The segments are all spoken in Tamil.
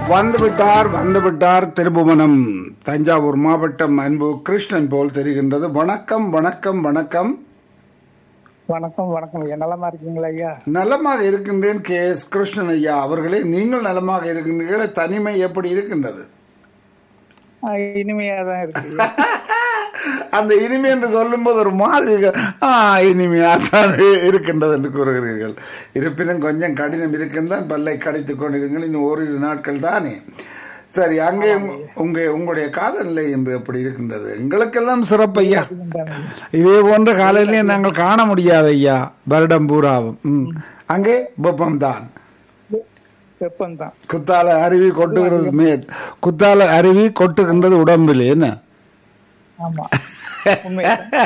வந்துவிட்டார் வந்துவிட்டார் திருபுவனம் தஞ்சாவூர் மாவட்டம் அன்பு கிருஷ்ணன் போல் தெரிகின்றது வணக்கம் வணக்கம் வணக்கம் வணக்கம் வணக்கம் ஐயா நலமா இருக்கீங்களா ஐயா நலமாக இருக்கின்றேன் கே எஸ் கிருஷ்ணன் ஐயா அவர்களே நீங்கள் நலமாக இருக்கின்றீர்கள் தனிமை எப்படி இருக்கின்றது ஆ, இனிமையா தான் இருக்கு ஐயா. அந்த இனிமை என்று சொல்லும்போது ஒரு மாதிரி இருக்கு. ஆ இனிமையா தான் இருக்கின்றது என்று கூறுகிறீர்கள் இருப்பினும் கொஞ்சம் கடினம் இருக்குந்தான் பல்லை கடித்துக் கொண்டிருங்கள் இன்னும் ஓரிரு நாட்கள் தானே சரி அங்கே உங்க- உங்க உங்களுடைய காலநிலை என்று எப்படி இருக்கின்றது எங்களுக்கெல்லாம் சிறப்பு ஐயா இதே போன்ற காலையிலேயே நாங்கள் காண முடியாது ஐயா வருடம் பூராவும் ம். அங்கே வெப்பம் தான் வெப்பம்தான் குத்தால அருவி கொட்டுகிறது மேல் குத்தால அருவி கொட்டுகின்றது உடம்பில் என்ன ஆமா உண்மை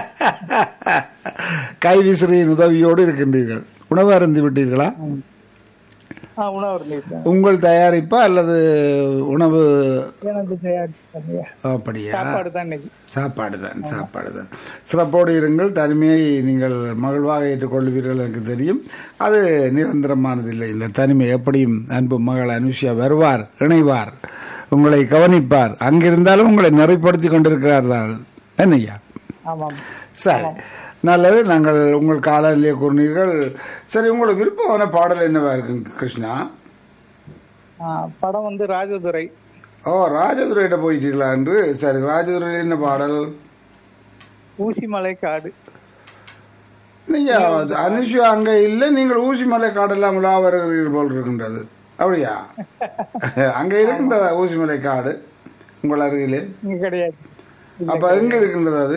கை விசிறியின் உதவியோடு இருக்கின்றீர்கள் உணவு அருந்தி விட்டீர்களா ஆ உணவு இருந்துச்சு உங்கள் தயாரிப்பா அல்லது உணவு எனக்கு தயாரிச்சேன் ஐயா அப்படியா சாப்பாடு தான் இன்னைக்கு சாப்பாடு தான் சாப்பாடு தான் சிறப்போடு இருங்கள் தனிமையை நீங்கள் மகிழ்வாக ஏற்றுக்கொள்வீர்கள் எனக்கு தெரியும் அது நிரந்தரமானதில்லை இந்த தனிமை எப்படியும் அன்பு மகள் அனுஷியா வருவார் இணைவார் உங்களை கவனிப்பார் அங்கிருந்தாலும் உங்களை நிறைப்படுத்தி கொண்டிருக்கிறார் தான் என்னய்யா ஆமாம் சரி நல்லது நாங்கள் உங்கள் காலையிலேயே கூறினீர்கள் சரி உங்களுக்கு விருப்பமான பாடல் என்னவா இருக்கு கிருஷ்ணா ஆ, படம் வந்து ராஜதுரை ஓ ராஜதுரையிட்ட போயிட்டீங்களா என்று சரி ராஜதுரையில் என்ன பாடல் ஊசிமலை காடு நீங்க அனுஷா அங்க இல்லை நீங்கள் ஊசி மலை காடெல்லாம் உலா வருகிறீர்கள் போல் இருக்கின்றது அப்படியா அங்க இருக்கின்றதா ஊசி மலை காடு உங்கள் அருகிலே இங்க கிடையாது அப்ப எங்க இருக்கின்றது அது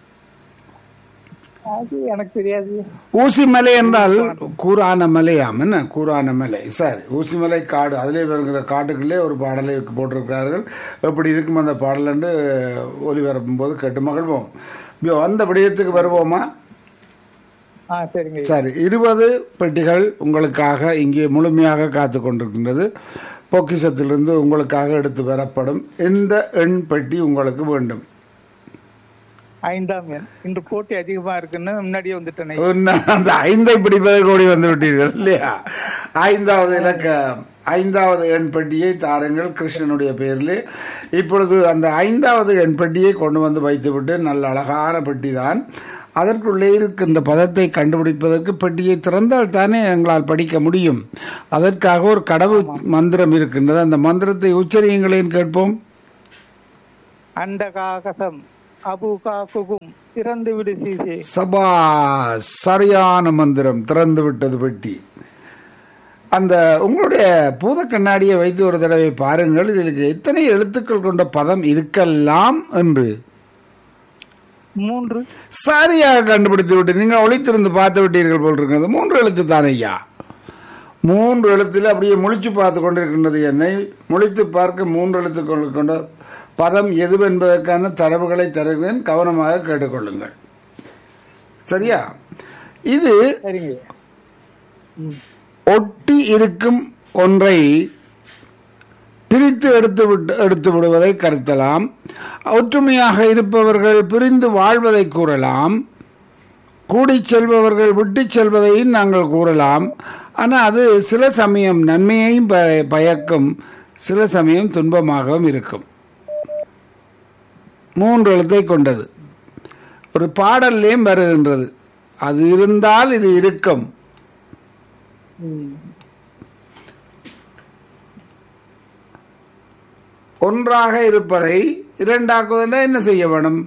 அது எனக்கு தெரியாது ஊசி மலை என்றால் கூரான மலையாம் என்ன கூரான மலை சரி ஊசி மலை காடு அதிலே வருகிற காட்டுக்குள்ளே ஒரு பாடலை போட்டிருக்கிறார்கள் எப்படி இருக்கும் அந்த பாடல் என்று ஒலிபரப்பும் போது கேட்டு மகிழ்வோம் இப்போ அந்த விடயத்துக்கு வருவோமா ஆ சரிங்க ஐயா. சரி இருபது பெட்டிகள் உங்களுக்காக இங்கே முழுமையாக காத்து கொண்டிருக்கின்றது பொக்கிஷத்திலிருந்து உங்களுக்காக எடுத்து வரப்படும் எந்த எண் பெட்டி உங்களுக்கு வேண்டும் ஐந்தாம் எண் இன்று போட்டி அதிகமா இருக்குன்னு முன்னாடியே வந்துட்டேன் உன்ன- அந்த ஐந்தை பிடிப்பதற்கு ஓடி வந்து விட்டீர்கள் இல்லையா ஐந்தாவது இலக்க ஐந்தாவது எண் பெட்டியை தாருங்கள் கிருஷ்ணனுடைய பேரில் இப்பொழுது அந்த ஐந்தாவது எண் பெட்டியை கொண்டு வந்து வைத்துவிட்டு நல்ல அழகான பெட்டி தான் அதற்குள்ளே இருக்கின்ற பதத்தை கண்டுபிடிப்பதற்கு பெட்டியை திறந்தால் தானே எங்களால் படிக்க முடியும் அதற்காக ஒரு கடவுள் மந்திரம் இருக்கின்றது அந்த மந்திரத்தை உச்சரியுங்களேன் கேட்போம் அண்டகாகசம் அபுகா குகும் திறந்து விடு சீசே சபா சரியான மந்திரம் திறந்து விட்டது பெட்டி அந்த உங்களுடைய பூத கண்ணாடியை வைத்து ஒரு தடவை பாருங்கள் இதில் எத்தனை எழுத்துக்கள் கொண்ட பதம் இருக்கலாம் என்று மூன்று சரியாக கண்டுபிடித்து விட்டு நீங்கள் ஒளித்திருந்து பார்த்து விட்டீர்கள் போல் இருக்கிறது மூன்று எழுத்து தானே ஐயா மூன்று எழுத்தில் அப்படியே முழிச்சு பார்த்து கொண்டிருக்கின்றது என்னை முழித்து பார்க்க மூன்று எழுத்துக்கள் கொண்ட பதம் எது என்பதற்கான தரவுகளை தருகிறேன் கவனமாக கேட்டுக்கொள்ளுங்கள் சரியா இது சரிங்க ஐயா. ம் ஒட்டி இருக்கும் ஒன்றை பிரித்து எடுத்து விட்டு எடுத்து விடுவதை கருத்தலாம் ஒற்றுமையாக இருப்பவர்கள் பிரிந்து வாழ்வதை கூறலாம் கூடிச் செல்பவர்கள் விட்டுச் செல்வதையும் நாங்கள் கூறலாம் ஆனால் அது சில சமயம் நன்மையையும் ப- பயக்கும் சில சமயம் துன்பமாகவும் இருக்கும் மூன்று எழுத்தை கொண்டது ஒரு பாடல்லையும் வருகின்றது அது இருந்தால் இது இருக்கும் ம் ஒன்றாக இருப்பதை இரண்டாக்குவதா என்ன செய்ய வேணும்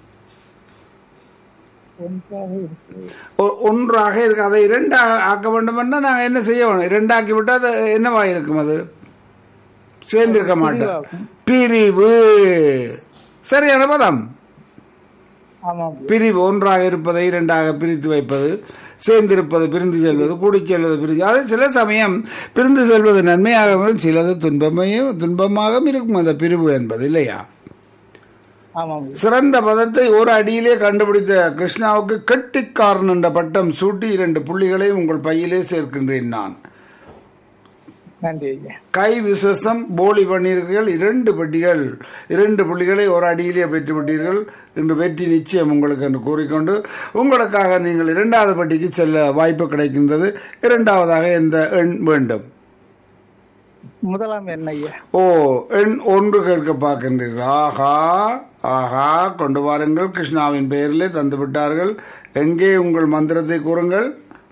ஒன்றாக இருக்கு ஒ- ஒன்றாக இருக்கு அதை இரண்டாக ஆக்க வேண்டும் என்றால் நாங்கள் என்ன செய்ய வேணும் இரண்டாக்கி விட்டால் அது என்னவா இருக்கும் அது சேர்ந்திருக்க மாட்டோம் பிரிவு சரியான பதம் ஆமாம் பிரிவு ஒன்றாக இருப்பதை இரண்டாக பிரித்து வைப்பது சேர்ந்திருப்பது பிரிந்து செல்வது கூடிச் செல்வது பிரிந்து அது சில சமயம் பிரிந்து செல்வது நன்மையாகவும் சிலது துன்பமையும் துன்பமாகவும் இருக்கும் அந்த பிரிவு என்பது இல்லையா ஆமாம் சிறந்த பதத்தை ஒரு அடியிலே கண்டுபிடித்த கிருஷ்ணாவுக்கு கெட்டிக்காரன் என்ற பட்டம் சூட்டி இரண்டு புள்ளிகளை உங்கள் பையிலே சேர்க்கின்றேன் நான் நன்றி ஐயா கை விசேஷம் போலி பண்ணீர்கள் இரண்டு பெட்டிகள் இரண்டு புள்ளிகளை ஒரு அடியிலே பெற்று விட்டீர்கள் இன்று வெற்றி நிச்சயம் உங்களுக்கு என்று கூறிக்கொண்டு உங்களுக்காக நீங்கள் இரண்டாவது பெட்டிக்கு செல்ல வாய்ப்பு கிடைக்கின்றது இரண்டாவதாக எந்த எண் வேண்டும் முதலாம் எண் ஐயா ஓ எண் ஒன்று கேட்க பார்க்கின்றீர்கள் ஆஹா ஆஹா கொண்டு வாருங்கள் கிருஷ்ணாவின் பெயரிலே தந்து விட்டார்கள் எங்கே உங்கள் மந்திரத்தை கூறுங்கள்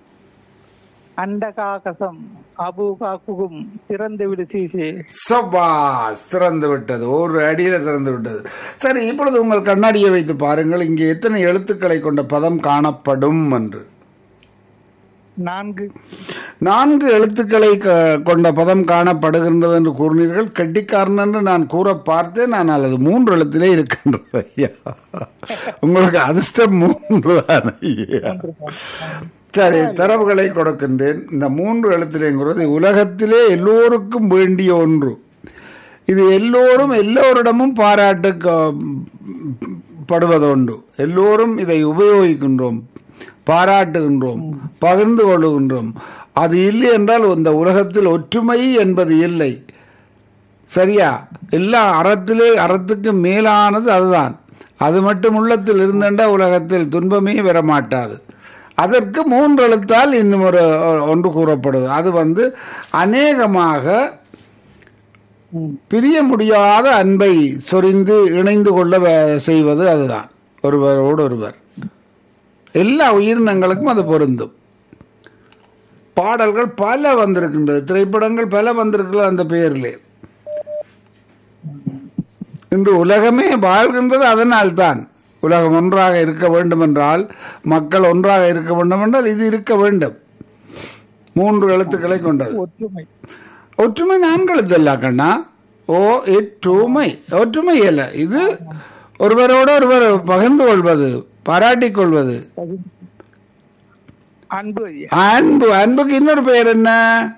அண்டகாகசம் அபு காக்குகும் திறந்து விடு சீசே சபாஸ் திறந்து விட்டது ஒரு அடியில திறந்து விட்டது சரி இப்பொழுது உங்கள் கண்ணாடியை வைத்து பாருங்கள் இங்கே எத்தனை எழுத்துக்களை கொண்ட பதம் காணப்படும் என்று நான்கு நான்கு எழுத்துக்களை க- கொண்ட பதம் காணப்படுகின்றது என்று கூறினீர்கள் கெட்டிக்காரன் என்று நான் கூற பார்த்தேன் ஆனால் அது மூன்று எழுத்திலே இருக்கின்றது ஐயா உங்களுக்கு அதிர்ஷ்டம் மூன்று தான் ஐயா சரி தரவுகளை கொடுக்கின்றேன் இந்த மூன்று எழுத்திலேங்கிறது உலகத்திலே எல்லோருக்கும் வேண்டிய ஒன்று இது எல்லோரும் எல்லோரிடமும் பாராட்டு க- படுவதுண்டு எல்லோரும் இதை உபயோகிக்கின்றோம் பாராட்டுகின்றோம் பகிர்ந்து கொள்ளுகின்றோம் அது இல்லை என்றால் இந்த உலகத்தில் ஒற்றுமை என்பது இல்லை சரியா எல்லா அறத்திலே அறத்துக்கு மேலானது அதுதான் அது மட்டும் உள்ளத்தில் இருந்தண்டா உலகத்தில் துன்பமே வரமாட்டாது அதற்கு மூன்று எழுத்தால் இன்னும் ஒரு ஒன்று கூறப்படுது அது வந்து அநேகமாக பிரிய முடியாத அன்பை சொரிந்து இணைந்து கொள்ள வே- செய்வது அதுதான் ஒருவரோடு ஒருவர் எல்லா உயிரினங்களுக்கும் அது பொருந்தும் பாடல்கள் பல வந்திருக்கின்றது திரைப்படங்கள் பல வந்திருக்கிறது அந்த பெயரிலே இன்று உலகமே வாழ்கின்றது அதனால்தான் உலகம் ஒன்றாக இருக்க வேண்டும் என்றால் மக்கள் ஒன்றாக இருக்க வேண்டும் என்றால் இது இருக்க வேண்டும் மூன்று எழுத்துக்களை கொண்டது ஒற்றுமை ஒற்றுமை நான்கு எழுத்தல்ல கண்ணா ஓ எற்றுமை ஒற்றுமை அல்ல இது ஒருவரோடு ஒருவர் பகிர்ந்து கொள்வது பாராட்டிக் கொள்வது அன்பு ஐயா அன்பு அன்புக்கு இன்னொரு பெயர் என்ன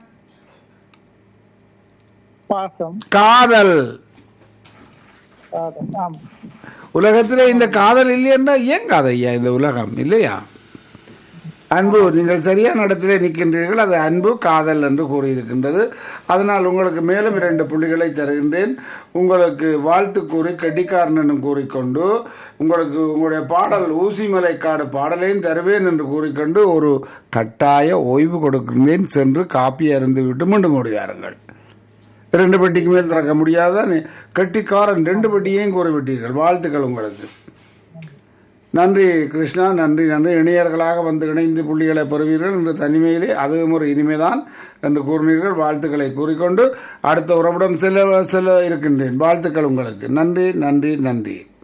பாசம் காதல் காதல். ஆம் உலகத்திலே இந்த காதல் இல்லை என்றால் இயங்காது ஐயா இந்த உலகம் இல்லையா அன்பு நீங்கள் சரியான இடத்திலே நிற்கின்றீர்கள் அது அன்பு காதல் என்று கூறியிருக்கின்றது அதனால் உங்களுக்கு மேலும் இரண்டு புள்ளிகளை தருகின்றேன் உங்களுக்கு வாழ்த்து கூறி கெட்டிக்காரன் என்று கூறிக்கொண்டு உங்களுக்கு உங்களுடைய பாடல் ஊசிமலை காடு பாடலையும் தருவேன் என்று கூறிக்கொண்டு ஒரு கட்டாய ஓய்வு கொடுக்கின்றேன் சென்று காப்பி அருந்து விட்டு மீண்டும் ஓடிவாருங்கள் ரெண்டு பெட்டிக்கு மேல் திறக்க முடியாதான் கெட்டிக்காரன் ரெண்டு பெட்டியையும் கூறிவிட்டீர்கள் வாழ்த்துக்கள் உங்களுக்கு நன்றி கிருஷ்ணா நன்றி நன்றி இணையர்களாக வந்து இணைந்து புள்ளிகளை பெறுவீர்கள் என்று தனிமையிலே அதுவும் ஒரு இனிமைதான் என்று கூறினீர்கள் வாழ்த்துக்களை கூறிக்கொண்டு அடுத்த உறவிடம் செல்ல செல்ல இருக்கின்றேன் வாழ்த்துக்கள் உங்களுக்கு நன்றி நன்றி நன்றி